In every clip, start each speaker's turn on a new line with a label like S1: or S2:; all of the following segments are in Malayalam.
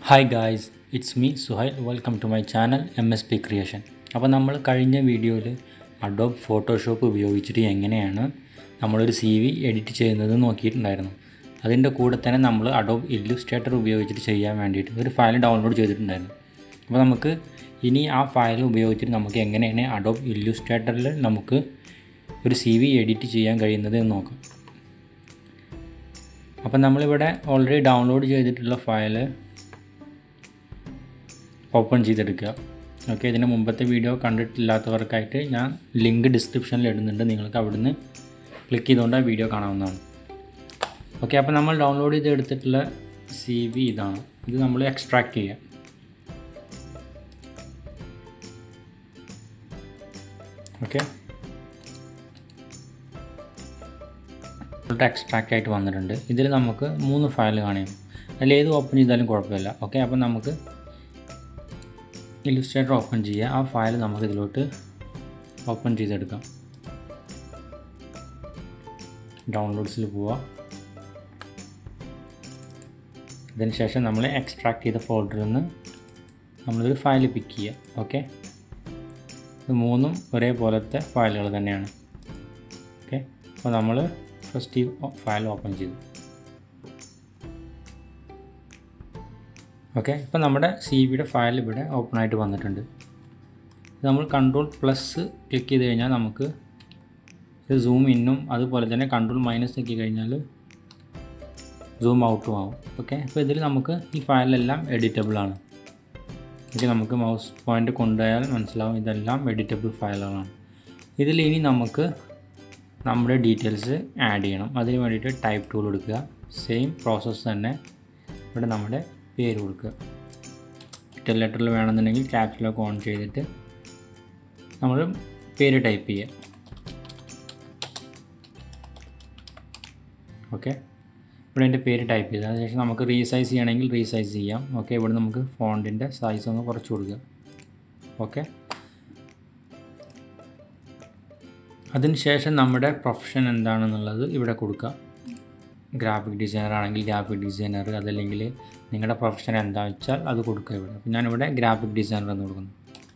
S1: hi guys it's me Suhail welcome to my channel M S P creation അപ്പോൾ നമ്മൾ കഴിഞ്ഞ വീഡിയോയിൽ അഡോബ് ഫോട്ടോഷോപ്പ് ഉപയോഗിച്ചിട്ട് എങ്ങനെയാണ് നമ്മളൊരു സി വി എഡിറ്റ് ചെയ്യുന്നത് നോക്കിയിട്ടുണ്ടായിരുന്നു അതിൻ്റെ കൂടെ തന്നെ നമ്മൾ അഡോബ് ഇല്ലുസ്ട്രേറ്റർ ഉപയോഗിച്ചിട്ട് ചെയ്യാൻ വേണ്ടിയിട്ട് ഒരു ഫയൽ ഡൗൺലോഡ് ചെയ്തിട്ടുണ്ടായിരുന്നു അപ്പോൾ നമുക്ക് ഇനി ആ ഫയൽ ഉപയോഗിച്ചിട്ട് നമുക്ക് എങ്ങനെയാണ് അഡോബ് ഇല്ലുസ്ട്രേറ്ററിൽ നമുക്ക് ഒരു സി വി എഡിറ്റ് ചെയ്യാൻ കഴിയുന്നത് എന്ന് നോക്കാം അപ്പം നമ്മളിവിടെ ഓൾറെഡി ഡൗൺലോഡ് ചെയ്തിട്ടുള്ള ഫയൽ ഓപ്പൺ ചെയ്തെടുക്കുക ഓക്കെ ഇതിന് മുമ്പത്തെ വീഡിയോ കണ്ടിട്ടില്ലാത്തവർക്കായിട്ട് ഞാൻ ലിങ്ക് ഡിസ്ക്രിപ്ഷനിൽ ഇടുന്നുണ്ട് നിങ്ങൾക്ക് അവിടുന്ന് ക്ലിക്ക് ചെയ്തുകൊണ്ട് ആ വീഡിയോ കാണാവുന്നതാണ് ഓക്കെ അപ്പോൾ നമ്മൾ ഡൗൺലോഡ് ചെയ്ത് എടുത്തിട്ടുള്ള സി വി ഇതാണ് ഇത് നമ്മൾ എക്സ്ട്രാക്ട് ചെയ്യുക ഓക്കെ എക്സ്ട്രാക്റ്റ് ആയിട്ട് വന്നിട്ടുണ്ട് ഇതിൽ നമുക്ക് മൂന്ന് ഫയൽ കാണാം അതിൽ ഏത് ഓപ്പൺ ചെയ്താലും കുഴപ്പമില്ല ഓക്കെ അപ്പോൾ നമുക്ക് ഇല്ലുസ്ട്രേറ്റർ ഓപ്പൺ ചെയ്യുക ആ ഫയൽ നമുക്ക് ഇതിലോട്ട് ഓപ്പൺ ചെയ്തെടുക്കാം ഡൗൺലോഡ്സിൽ പോവുക അതിന് ശേഷം നമ്മൾ എക്സ്ട്രാക്ട് ചെയ്ത ഫോൾഡറിൽ നിന്ന് നമ്മളൊരു ഫയൽ പിക്ക് ചെയ്യുക ഓക്കെ ഇത് മൂന്നും ഒരേപോലത്തെ ഫയലുകൾ തന്നെയാണ് ഓക്കെ അപ്പോൾ നമ്മൾ ഫസ്റ്റ് ഈ ഫയൽ ഓപ്പൺ ചെയ്തു ഓക്കെ ഇപ്പോൾ നമ്മുടെ സി വിയുടെ ഫയൽ ഇവിടെ ഓപ്പൺ ആയിട്ട് വന്നിട്ടുണ്ട് ഇത് നമ്മൾ കൺട്രോൾ പ്ലസ് ക്ലിക്ക് ചെയ്ത് കഴിഞ്ഞാൽ നമുക്ക് ഇത് സൂം ഇന്നും അതുപോലെ തന്നെ കൺട്രോൾ മൈനസ് ആക്കി കഴിഞ്ഞാൽ സൂം ഔട്ടും ആവും ഓക്കെ അപ്പോൾ ഇതിൽ നമുക്ക് ഈ ഫയലെല്ലാം എഡിറ്റബിൾ ആണ് ഓക്കെ നമുക്ക് മൗസ് പോയിൻ്റ് കൊണ്ടുപോയാൽ മനസ്സിലാവും ഇതെല്ലാം എഡിറ്റബിൾ ഫയലുകളാണ് ഇതിൽ ഇനി നമുക്ക് നമ്മുടെ ഡീറ്റെയിൽസ് ആഡ് ചെയ്യണം അതിന് വേണ്ടിയിട്ട് ടൈപ്പ് ടൂൾ എടുക്കുക സെയിം പ്രോസസ്സ് തന്നെ ഇവിടെ നമ്മുടെ പേര് കൊടുക്കുക ടെൽ ലെറ്ററിൽ വേണമെന്നുണ്ടെങ്കിൽ ക്യാപ്സിലൊക്കെ ഓൺ ചെയ്തിട്ട് നമ്മൾ പേര് ടൈപ്പ് ചെയ്യുക ഓക്കെ ഇവിടെ എൻ്റെ പേര് ടൈപ്പ് ചെയ്ത് അതിനുശേഷം നമുക്ക് റീസൈസ് ചെയ്യണമെങ്കിൽ റീസൈസ് ചെയ്യാം ഓക്കെ ഇവിടെ നമുക്ക് ഫോണ്ടിൻ്റെ സൈസ് ഒന്ന് കുറച്ച് കൊടുക്കുക ഓക്കെ അതിനുശേഷം നമ്മുടെ പ്രൊഫഷൻ എന്താണെന്നുള്ളത് ഇവിടെ കൊടുക്കുക ഗ്രാഫിക് ഡിസൈനർ ആണെങ്കിൽ ഗ്രാഫിക് ഡിസൈനർ അതല്ലെങ്കിൽ നിങ്ങളുടെ പ്രൊഫഷൻ എന്താ വെച്ചാൽ അത് കൊടുക്കുക ഇവിടെ അപ്പോൾ ഞാനിവിടെ ഗ്രാഫിക് ഡിസൈനർ എന്ന് കൊടുക്കുന്നു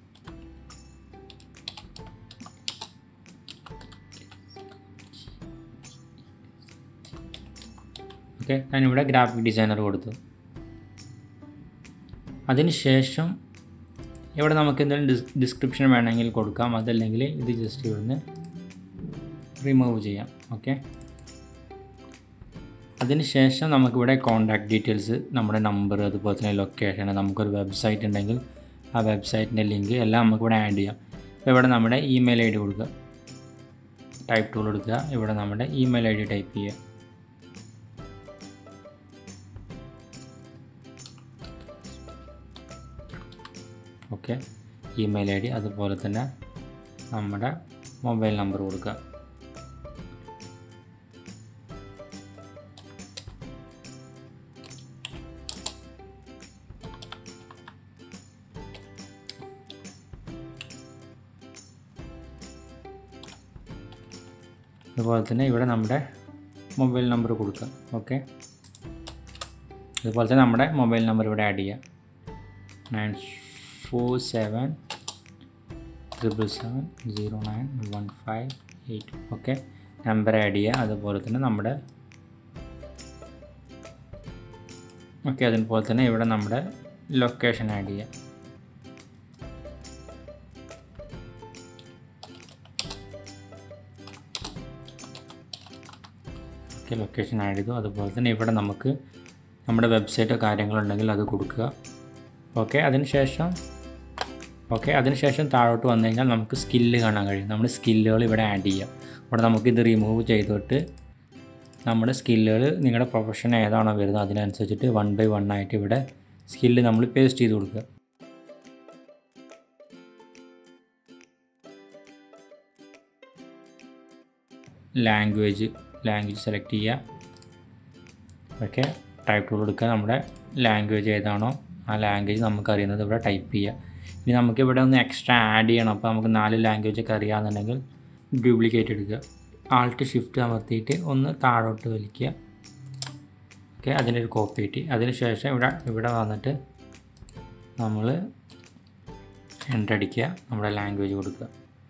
S1: ഓക്കെ ഞാനിവിടെ ഗ്രാഫിക് ഡിസൈനർ കൊടുത്തു അതിനുശേഷം ഇവിടെ നമുക്ക് എന്തെങ്കിലും ഡിസ് ഡിസ്ക്രിപ്ഷൻ വേണമെങ്കിൽ കൊടുക്കാം അതല്ലെങ്കിൽ ഇത് ജസ്റ്റ് ഇവിടുന്ന് റിമൂവ് ചെയ്യാം ഓക്കെ അതിനുശേഷം നമുക്കിവിടെ കോൺടാക്ട് ഡീറ്റെയിൽസ് നമ്മുടെ നമ്പർ അതുപോലെ തന്നെ ലൊക്കേഷൻ നമുക്കൊരു വെബ്സൈറ്റ് ഉണ്ടെങ്കിൽ ആ വെബ്സൈറ്റിൻ്റെ ലിങ്ക് എല്ലാം നമുക്കിവിടെ ആഡ് ചെയ്യാം അപ്പോൾ ഇവിടെ നമ്മുടെ ഇമെയിൽ ഐ ഡി കൊടുക്കുക ടൈപ്പ് ടൂൾ എടുക്കുക ഇവിടെ നമ്മുടെ ഇമെയിൽ ഐ ഡി ടൈപ്പ് ചെയ്യുക ഓക്കെ ഇമെയിൽ ഐ ഡി അതുപോലെ തന്നെ നമ്മുടെ മൊബൈൽ നമ്പർ കൊടുക്കുക അതുപോലെ തന്നെ ഇവിടെ നമ്മുടെ മൊബൈൽ നമ്പർ കൊടുക്കുക ഓക്കെ അതുപോലെ തന്നെ നമ്മുടെ മൊബൈൽ നമ്പർ ഇവിടെ ആഡ് ചെയ്യുക nine four seven triple seven zero nine one five eight okay number add ചെയ്യുക അതുപോലെ തന്നെ നമ്മുടെ ഓക്കെ അതുപോലെ തന്നെ ഇവിടെ നമ്മുടെ ലൊക്കേഷൻ ആഡ് ചെയ്യുക ഓക്കെ ലൊക്കേഷൻ ആഡ് ചെയ്തു അതുപോലെ തന്നെ ഇവിടെ നമുക്ക് നമ്മുടെ വെബ്സൈറ്റോ കാര്യങ്ങളുണ്ടെങ്കിൽ അത് കൊടുക്കുക ഓക്കെ അതിനുശേഷം ഓക്കെ അതിനുശേഷം താഴോട്ട് വന്നു കഴിഞ്ഞാൽ നമുക്ക് സ്കില്ല് കാണാൻ കഴിയും നമ്മുടെ സ്കില്ലുകൾ ഇവിടെ ആഡ് ചെയ്യാം ഇവിടെ നമുക്കിത് റിമൂവ് ചെയ്തിട്ട് നമ്മുടെ സ്കില്ലുകൾ നിങ്ങളുടെ പ്രൊഫഷൻ ഏതാണോ വരുന്നത് അതിനനുസരിച്ചിട്ട് വൺ ബൈ വൺ ആയിട്ട് ഇവിടെ സ്കില്ല് നമ്മൾ പേസ്റ്റ് ചെയ്ത് കൊടുക്കുക ലാംഗ്വേജ് ലാംഗ്വേജ് സെലക്ട് ചെയ്യുക ഓക്കെ ടൈപ്പ് ടൂൾ എടുക്കുക നമ്മുടെ ലാംഗ്വേജ് ഏതാണോ ആ ലാംഗ്വേജ് നമുക്ക് അറിയുന്നത് ഇവിടെ ടൈപ്പ് ചെയ്യുക ഇനി നമുക്ക് ഇവിടെ ഒന്ന് എക്സ്ട്രാ ആഡ് ചെയ്യണം അപ്പോൾ നമുക്ക് നാല് ലാംഗ്വേജ് ഒക്കെ അറിയാമെന്നുണ്ടെങ്കിൽ ഡ്യൂപ്ലിക്കേറ്റ് എടുക്കുക ആൾട്ട് ഷിഫ്റ്റ് അമർത്തിയിട്ട് ഒന്ന് താഴോട്ട് വലിക്കുക ഓക്കെ അതിനൊരു കോപ്പി കിട്ടി അതിന് ശേഷം ഇവിടെ ഇവിടെ വന്നിട്ട് നമ്മൾ എൻ്റർ അടിക്കുക നമ്മുടെ ലാംഗ്വേജ് കൊടുക്കുക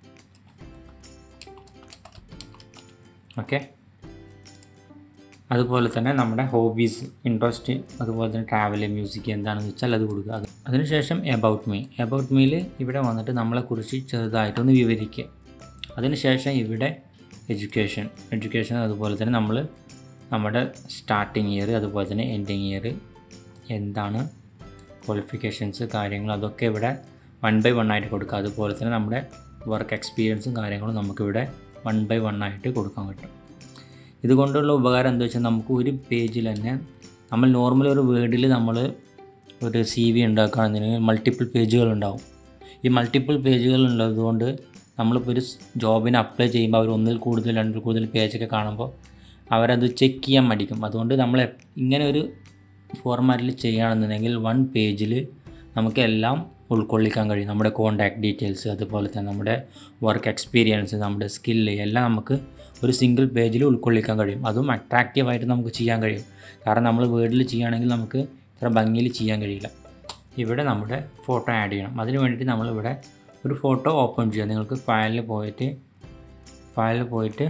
S1: ഓക്കെ അതുപോലെ തന്നെ നമ്മുടെ ഹോബീസ് ഇൻട്രസ്റ്റ് അതുപോലെ തന്നെ ട്രാവൽ മ്യൂസിക് എന്താണെന്ന് വെച്ചാൽ അത് കൊടുക്കുക അത് അതിനുശേഷം എബൌട്ട് മീ എബൌട്ട് മീയിൽ ഇവിടെ വന്നിട്ട് നമ്മളെക്കുറിച്ച് ചെറുതായിട്ടൊന്ന് വിവരിക്കുക അതിനുശേഷം ഇവിടെ എഡ്യൂക്കേഷൻ എഡ്യൂക്കേഷൻ അതുപോലെ തന്നെ നമ്മൾ നമ്മുടെ സ്റ്റാർട്ടിങ് ഇയർ അതുപോലെ തന്നെ എൻഡിങ് ഇയർ എന്താണ് ക്വാളിഫിക്കേഷൻസ് കാര്യങ്ങൾ അതൊക്കെ ഇവിടെ വൺ ബൈ വൺ ആയിട്ട് കൊടുക്കുക അതുപോലെ തന്നെ നമ്മുടെ വർക്ക് എക്സ്പീരിയൻസും കാര്യങ്ങളും നമുക്കിവിടെ വൺ ബൈ വൺ ആയിട്ട് കൊടുക്കാൻ പറ്റും ഇതുകൊണ്ടുള്ള ഉപകാരം എന്താ വെച്ചാൽ നമുക്ക് ഒരു പേജിൽ തന്നെ നമ്മൾ നോർമലി ഒരു വേർഡിൽ നമ്മൾ ഒരു സി വി ഉണ്ടാക്കുകയാണെന്നുണ്ടെങ്കിൽ മൾട്ടിപ്പിൾ പേജുകൾ ഉണ്ടാവും ഈ മൾട്ടിപ്പിൾ പേജുകൾ ഉള്ളതുകൊണ്ട് നമ്മളിപ്പോൾ ഒരു ജോബിന് അപ്ലൈ ചെയ്യുമ്പോൾ അവർ ഒന്നിൽ കൂടുതൽ രണ്ടിൽ കൂടുതൽ പേജൊക്കെ കാണുമ്പോൾ അവരത് ചെക്ക് ചെയ്യാൻ മടിക്കും അതുകൊണ്ട് നമ്മൾ എപ്- ഇങ്ങനെ ഒരു ഫോർമാറ്റിൽ ചെയ്യുകയാണെന്നുണ്ടെങ്കിൽ വൺ പേജിൽ നമുക്ക് എല്ലാം ഉൾക്കൊള്ളിക്കാൻ കഴിയും നമ്മുടെ കോൺടാക്ട് ഡീറ്റെയിൽസ് അതുപോലെ തന്നെ നമ്മുടെ വർക്ക് എക്സ്പീരിയൻസ് നമ്മുടെ സ്കില്ല് എല്ലാം നമുക്ക് ഒരു സിംഗിൾ പേജിൽ ഉൾക്കൊള്ളിക്കാൻ കഴിയും അതും അട്രാക്റ്റീവായിട്ട് നമുക്ക് ചെയ്യാൻ കഴിയും കാരണം നമ്മൾ വേർഡിൽ ചെയ്യുകയാണെങ്കിൽ നമുക്ക് ഇത്ര ഭംഗിയിൽ ചെയ്യാൻ കഴിയില്ല ഇവിടെ നമ്മുടെ ഫോട്ടോ ആഡ് ചെയ്യണം അതിന് വേണ്ടിയിട്ട് നമ്മളിവിടെ ഒരു ഫോട്ടോ ഓപ്പൺ ചെയ്യുക നിങ്ങൾക്ക് ഫയലിൽ പോയിട്ട് ഫയലിൽ പോയിട്ട്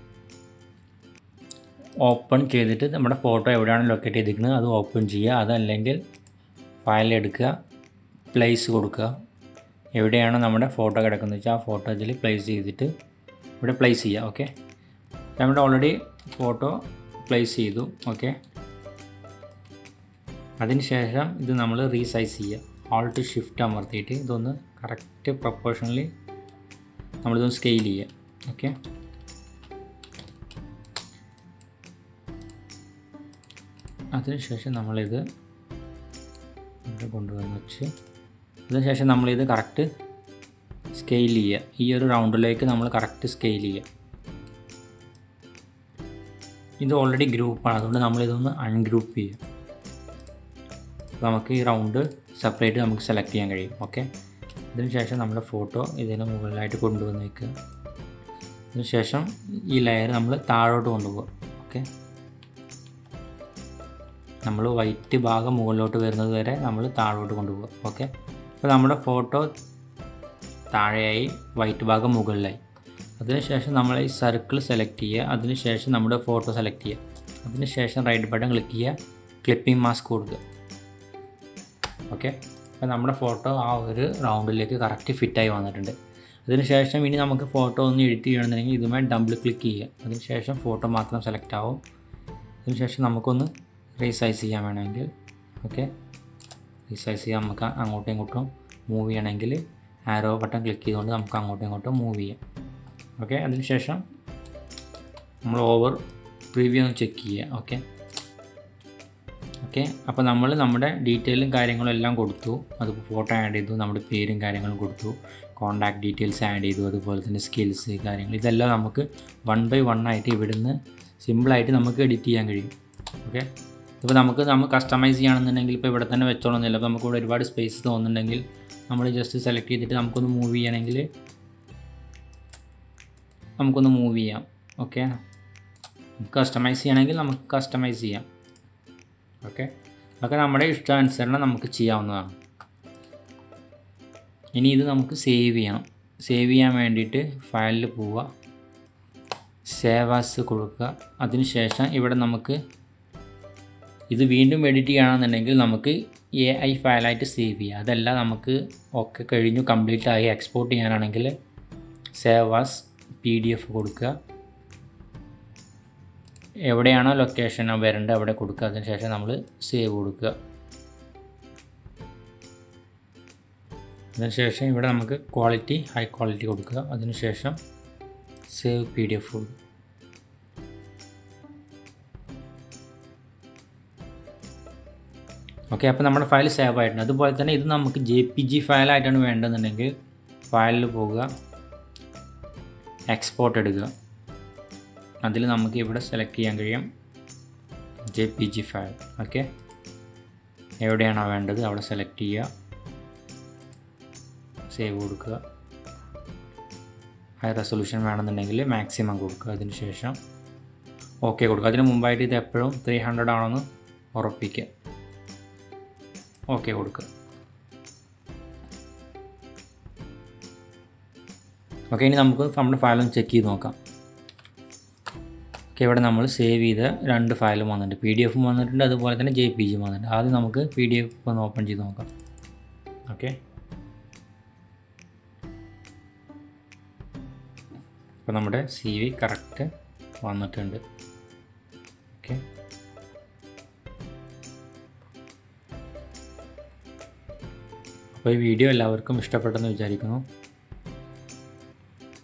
S1: ഓപ്പൺ ചെയ്തിട്ട് നമ്മുടെ ഫോട്ടോ എവിടെയാണ് ലൊക്കേറ്റ് ചെയ്തിരിക്കുന്നത് അത് ഓപ്പൺ ചെയ്യുക അതല്ലെങ്കിൽ ഫയൽ എടുക്കുക പ്ലേസ് കൊടുക്കുക എവിടെയാണോ നമ്മുടെ ഫോട്ടോ കിടക്കുന്നത് വെച്ചാൽ ആ ഫോട്ടോ ഇതിൽ പ്ലേസ് ചെയ്തിട്ട് ഇവിടെ പ്ലേസ് ചെയ്യുക ഓക്കെ നമ്മുടെ ഓൾറെഡി ഫോട്ടോ പ്ലേസ് ചെയ്തു ഓക്കെ അതിനുശേഷം ഇത് നമ്മൾ റീസൈസ് ചെയ്യുക ആൾട്ട് ഷിഫ്റ്റ് അമർത്തിയിട്ട് ഇതൊന്ന് കറക്റ്റ് പ്രൊപ്പോർഷണലി നമ്മളിതൊന്ന് സ്കെയിൽ ചെയ്യുക ഓക്കെ അതിനുശേഷം നമ്മളിത് ഇവിടെ കൊണ്ടുവന്ന് വെച്ച് അതിനുശേഷം നമ്മളിത് കറക്റ്റ് സ്കെയിൽ ചെയ്യുക ഈ ഒരു റൗണ്ടിലേക്ക് നമ്മൾ കറക്റ്റ് സ്കെയിൽ ചെയ്യുക ഇത് ഓൾറെഡി ഗ്രൂപ്പാണ് അതുകൊണ്ട് നമ്മളിതൊന്ന് അൺഗ്രൂപ്പ് ചെയ്യുക അപ്പോൾ നമുക്ക് ഈ റൗണ്ട് സെപ്പറേറ്റ് നമുക്ക് സെലക്ട് ചെയ്യാൻ കഴിയും ഓക്കെ അതിനുശേഷം നമ്മുടെ ഫോട്ടോ ഇതിന് മുകളിലായിട്ട് കൊണ്ടുവന്ന് വയ്ക്കുക അതിനുശേഷം ഈ ലെയർ നമ്മൾ താഴോട്ട് കൊണ്ടുപോകുക ഓക്കെ നമ്മൾ വൈറ്റ് ഭാഗം മുകളിലോട്ട് വരുന്നത് വരെ നമ്മൾ താഴോട്ട് കൊണ്ടുപോകുക ഓക്കെ അപ്പോൾ നമ്മുടെ ഫോട്ടോ താഴെയായി വൈറ്റ് ഭാഗം മുകളിലായി അതിനുശേഷം നമ്മൾ ഈ സർക്കിൾ സെലക്ട് ചെയ്യുക അതിനുശേഷം നമ്മുടെ ഫോട്ടോ സെലക്ട് ചെയ്യുക അതിനുശേഷം റൈറ്റ് ബട്ടൺ ക്ലിക്ക് ചെയ്യുക ക്ലിപ്പിംഗ് മാസ്ക് കൊടുക്കുക ഓക്കെ അപ്പോൾ നമ്മുടെ ഫോട്ടോ ആ ഒരു റൗണ്ടിലേക്ക് കറക്റ്റ് ഫിറ്റായി വന്നിട്ടുണ്ട് അതിനുശേഷം ഇനി നമുക്ക് ഫോട്ടോ ഒന്ന് എഡിറ്റ് ചെയ്യണമെന്നുണ്ടെങ്കിൽ ഇതുമായി ഡബിൾ ക്ലിക്ക് ചെയ്യുക അതിനുശേഷം ഫോട്ടോ മാത്രം സെലക്ട് ആവും അതിനുശേഷം നമുക്കൊന്ന് റീസൈസ് ചെയ്യാൻ വേണമെങ്കിൽ ഓക്കെ റീസൈസ് ചെയ്യാൻ നമുക്ക് അങ്ങോട്ടും ഇങ്ങോട്ടും മൂവ് ചെയ്യണമെങ്കിൽ ആരോ ബട്ടൺ ക്ലിക്ക് ചെയ്തുകൊണ്ട് നമുക്ക് അങ്ങോട്ടും ഇങ്ങോട്ടും മൂവ് ചെയ്യാം ഓക്കെ അതിനുശേഷം നമ്മൾ ഓവർ പ്രിവ്യൂ ഒന്ന് ചെക്ക് ചെയ്യുക ഓക്കെ ഓക്കെ അപ്പോൾ നമ്മൾ നമ്മുടെ ഡീറ്റെയിലും കാര്യങ്ങളും എല്ലാം കൊടുത്തു അതിപ്പോൾ ഫോട്ടോ ആഡ് ചെയ്തു നമ്മുടെ പേരും കാര്യങ്ങളും കൊടുത്തു കോൺടാക്ട് ഡീറ്റെയിൽസ് ആഡ് ചെയ്തു അതുപോലെ തന്നെ സ്കിൽസ് കാര്യങ്ങൾ ഇതെല്ലാം നമുക്ക് വൺ ബൈ വൺ ആയിട്ട് ഇവിടുന്ന് സിമ്പിളായിട്ട് നമുക്ക് എഡിറ്റ് ചെയ്യാൻ കഴിയും ഓക്കെ ഇപ്പോൾ നമുക്ക് നമ്മൾ കസ്റ്റമൈസ് ചെയ്യണമെന്നുണ്ടെങ്കിൽ ഇപ്പോൾ ഇവിടെ തന്നെ വെച്ചോളന്നില്ല അപ്പോൾ നമുക്ക് ഇവിടെ ഒരുപാട് സ്പേസ് തോന്നുന്നുണ്ടെങ്കിൽ നമ്മൾ ജസ്റ്റ് സെലക്ട് ചെയ്തിട്ട് നമുക്കൊന്ന് മൂവ് ചെയ്യണമെങ്കിൽ നമുക്കൊന്ന് മൂവ് ചെയ്യാം ഓക്കെ കസ്റ്റമൈസ് ചെയ്യണമെങ്കിൽ നമുക്ക് കസ്റ്റമൈസ് ചെയ്യാം ഓക്കെ അതൊക്കെ നമ്മുടെ ഇഷ്ടാനുസരണം നമുക്ക് ചെയ്യാവുന്നതാണ് ഇനി ഇത് നമുക്ക് സേവ് ചെയ്യണം സേവ് ചെയ്യാൻ വേണ്ടിയിട്ട് ഫയലിൽ പോവുക സേവാസ് കൊടുക്കുക അതിനുശേഷം ഇവിടെ നമുക്ക് ഇത് വീണ്ടും എഡിറ്റ് ചെയ്യണമെന്നുണ്ടെങ്കിൽ നമുക്ക് എ ഐ ഫയലായിട്ട് സേവ് ചെയ്യുക അതല്ല നമുക്ക് ഒക്കെ കഴിഞ്ഞു കംപ്ലീറ്റ് ആയി എക്സ്പോർട്ട് ചെയ്യാനാണെങ്കിൽ സേവാസ് പി ഡി എഫ് കൊടുക്കുക എവിടെയാണോ ലൊക്കേഷൻ വരേണ്ടത് അവിടെ കൊടുക്കുക അതിനുശേഷം നമ്മൾ സേവ് കൊടുക്കുക അതിനുശേഷം ഇവിടെ നമുക്ക് ക്വാളിറ്റി ഹൈ ക്വാളിറ്റി കൊടുക്കുക അതിനുശേഷം സേവ് പി ഡി എഫ് കൊടുക്കുക ഓക്കെ അപ്പോൾ നമ്മുടെ ഫയൽ സേവ് ആയിട്ടുണ്ട് അതുപോലെ തന്നെ ഇത് നമുക്ക് ജെ പി ജി ഫയലായിട്ടാണ് വേണ്ടതെന്നുണ്ടെങ്കിൽ ഫയലിൽ പോവുക എക്സ്പോർട്ട് എടുക്കുക അതിൽ നമുക്ക് ഇവിടെ സെലക്ട് ചെയ്യാൻ കഴിയും J P G file okay എവിടെയാണോ വേണ്ടത് അവിടെ സെലക്ട് ചെയ്യുക സേവ് കൊടുക്കുക ഹൈ റെസൊല്യൂഷൻ വേണമെന്നുണ്ടെങ്കിൽ മാക്സിമം കൊടുക്കുക അതിന് ശേഷം ഓക്കെ കൊടുക്കുക അതിന് മുമ്പായിട്ട് ഇത് എപ്പോഴും ത്രീ ഹൺഡ്രഡ് ആണെന്ന് ഉറപ്പിക്കുക ഓക്കെ കൊടുക്കുക ഓക്കെ ഇനി നമുക്ക് നമ്മുടെ ഫയലൊന്ന് ചെക്ക് ചെയ്ത് നോക്കാം ഓക്കെ ഇവിടെ നമ്മൾ സേവ് ചെയ്ത രണ്ട് ഫയലും വന്നിട്ടുണ്ട് പി ഡി എഫും വന്നിട്ടുണ്ട് അതുപോലെ തന്നെ ജെ പി ജിയും വന്നിട്ടുണ്ട് ആദ്യം നമുക്ക് പി ഡി എഫ് ഒന്ന് ഓപ്പൺ ചെയ്ത് നോക്കാം ഓക്കെ അപ്പോൾ നമ്മുടെ സി വി കറക്റ്റ് വന്നിട്ടുണ്ട് ഓക്കെ അപ്പോൾ ഈ വീഡിയോ എല്ലാവർക്കും ഇഷ്ടപ്പെട്ടെന്ന് വിചാരിക്കുന്നു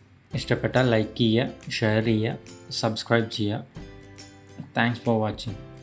S1: ഇഷ്ടപ്പെട്ടാൽ ലൈക്ക് ചെയ്യുക ഷെയർ ചെയ്യുക സബ്സ്ക്രൈബ് ചെയ്യുക താങ്ക്സ് ഫോർ വാച്ചിങ്